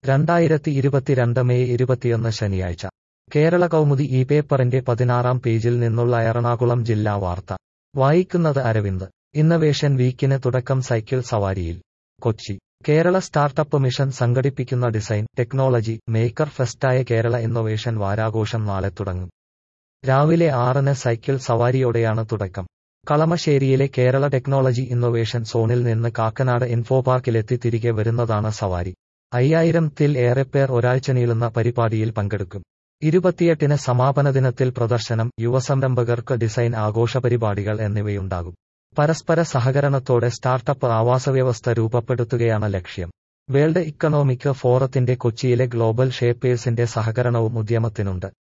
രണ്ടായിരത്തി ഇരുപത്തിരണ്ട് മെയ് ഇരുപത്തിയൊന്ന് ശനിയാഴ്ച കേരള കൗമുദി ഈ പേപ്പറിന്റെ പതിനാറാം പേജിൽ നിന്നുള്ള എറണാകുളം ജില്ലാ വാർത്ത വായിക്കുന്നത് അരവിന്ദ് ഇന്നവേഷൻ വീക്കിന് തുടക്കം സൈക്കിൾ സവാരിയിൽ കൊച്ചി കേരള സ്റ്റാർട്ടപ്പ് മിഷൻ സംഘടിപ്പിക്കുന്ന ഡിസൈൻ ടെക്നോളജി മേക്കർ ഫെസ്റ്റായ കേരള ഇന്നൊവേഷൻ വാരാഘോഷം നാളെ തുടങ്ങും രാവിലെ ആറിന് സൈക്കിൾ സവാരിയോടെയാണ് തുടക്കം കളമശ്ശേരിയിലെ കേരള ടെക്നോളജി ഇന്നൊവേഷൻ സോണിൽ നിന്ന് കാക്കനാട് ഇൻഫോപാർക്കിലെത്തി തിരികെ വരുന്നതാണ് സവാരി അയ്യായിരത്തിൽ ഏറെ പേർ ഒരാഴ്ച നീളുന്ന പരിപാടിയിൽ പങ്കെടുക്കും ഇരുപത്തിയെട്ടിന് സമാപന ദിനത്തിൽ പ്രദർശനം യുവസംരംഭകർക്ക് ഡിസൈൻ ആഘോഷ പരിപാടികൾ എന്നിവയുണ്ടാകും പരസ്പര സഹകരണത്തോടെ സ്റ്റാർട്ടപ്പ് ആവാസവ്യവസ്ഥ രൂപപ്പെടുത്തുകയാണ് ലക്ഷ്യം വേൾഡ് ഇക്കണോമിക് ഫോറത്തിന്റെ കൊച്ചിയിലെ ഗ്ലോബൽ ഷേപ്പേഴ്സിന്റെ സഹകരണവും ഉദ്യമത്തിനുണ്ട്